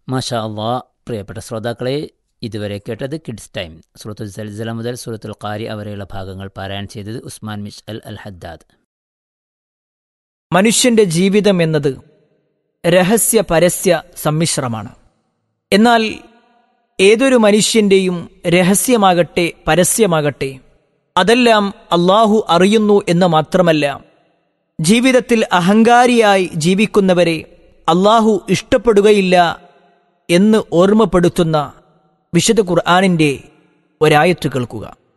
മാഷാ അള്ളാ പ്രിയപ്പെട്ട ശ്രോതാക്കളെ ഇതുവരെ കേട്ടത് കിഡ്സ് ടൈം സൂറത്തുൽ സൽസല മുതൽ സൂറത്തുൽ ഖാരി വരെയുള്ള ഭാഗങ്ങൾ പാരായണം ചെയ്തത് ഉസ്മാൻ മിഷ് അൽ അൽ ഹദ്ദാദ് മനുഷ്യന്റെ ജീവിതം എന്നത് രഹസ്യ പരസ്യ സമ്മിശ്രമാണ് എന്നാൽ ഏതൊരു മനുഷ്യന്റെയും രഹസ്യമാകട്ടെ പരസ്യമാകട്ടെ അതെല്ലാം അള്ളാഹു അറിയുന്നു എന്ന് മാത്രമല്ല ജീവിതത്തിൽ അഹങ്കാരിയായി ജീവിക്കുന്നവരെ അള്ളാഹു ഇഷ്ടപ്പെടുകയില്ല എന്ന് ഓർമ്മപ്പെടുത്തുന്ന വിശുദ്ധ ഖുർആാനിന്റെ ഒരായത്ത് കേൾക്കുക